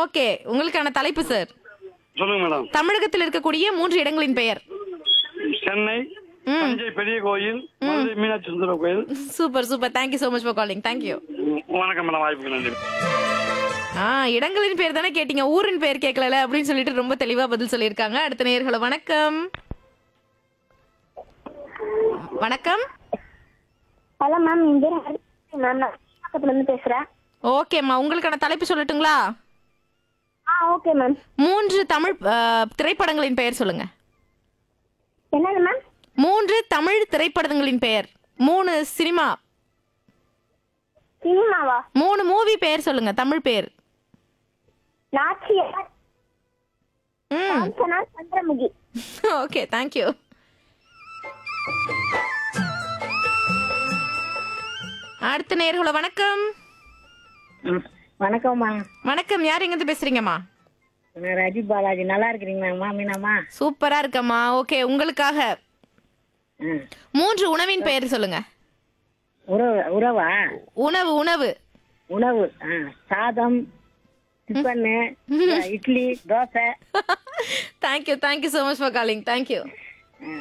Okay உங்களுக்கான தலைப்பு sir சொல்லுங்க மேடம் தமிழகத்தில் இருக்கக்கூடிய மூன்று இடங்களின் பெயர் சென்னை ம். தஞ்சை பெரிய கோயில் மதுரை மீனாட்சி சுந்தர கோயில் super super thank you so much for calling thank you hmm, வணக்கம் மேடம் வாய்ப்புக்கு நன்றி ஆ இடங்களின் பேர் தானே கேட்டீங்க ஊரின் பேர் கேட்கல அப்படின்னு சொல்லிட்டு ரொம்ப தெளிவா பதில் சொல்லியிருக்காங்க அடுத்த நேயர்கள வணக்கம் வணக்கம் ஹலோ மேம் என் பேர் ஹரி மேம் நான் பக்கத்துல இருந்து பேசுறேன் ஓகேம்மா உங்களுக்கான தலைப்பு சொல்லட்டுங்களா ஆ ஓகே மேம் மூன்று தமிழ் ஆ, திரைப்படங்களின் பெயர் சொல்லுங்க என்னது மேம் மூன்று தமிழ் திரைப்படங்களின் பெயர் மூணு சினிமா சினிமாவா மூணு மூவி பெயர் சொல்லுங்க தமிழ் பெயர் நாச்சியார் ம் காஞ்சனா சந்திரமுகி ஓகே தேங்க்யூ அடுத்த நேர்கள வணக்கம் வணக்கம்மா வணக்கம் யார் எங்கிருந்து பேசுறீங்கம்மா நான் ரஜி பாலாஜி நல்லா இருக்கிறீங்களாம்மா மீனாம்மா சூப்பரா இருக்கம்மா ஓகே உங்களுக்காக ஆ. மூன்று உணவின் பெயர் சொல்லுங்க உறவு உறவா உணவு உணவு உணவு ஆ சாதம் tiffin idli dosa thank you thank you so much for calling thank you ஆ.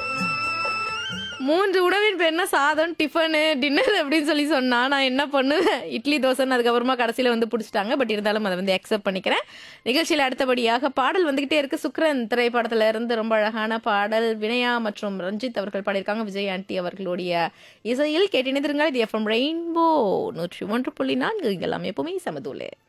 மூன்று உணவின் பேர்னா சாதம் டிஃபனு டின்னர் அப்படின்னு சொல்லி சொன்னா நான் என்ன பண்ணுவேன் இட்லி தோசைன்னு அதுக்கப்புறமா கடைசியில் வந்து பிடிச்சிட்டாங்க பட் இருந்தாலும் அதை வந்து அக்செப்ட் பண்ணிக்கிறேன் நிகழ்ச்சியில் அடுத்தபடியாக பாடல் வந்துகிட்டே இருக்கு சுக்ரன் திரைப்படத்துல இருந்து ரொம்ப அழகான பாடல் வினயா மற்றும் ரஞ்சித் அவர்கள் பாடியிருக்காங்க விஜய் ஆண்டி அவர்களுடைய இசையில் கேட்டினிருங்கள் இது எஃப்எம் ரெயின்போ நூற்றி ஒன்று புள்ளி நான்கு இங்கெல்லாம் எப்பவுமே சமதூலே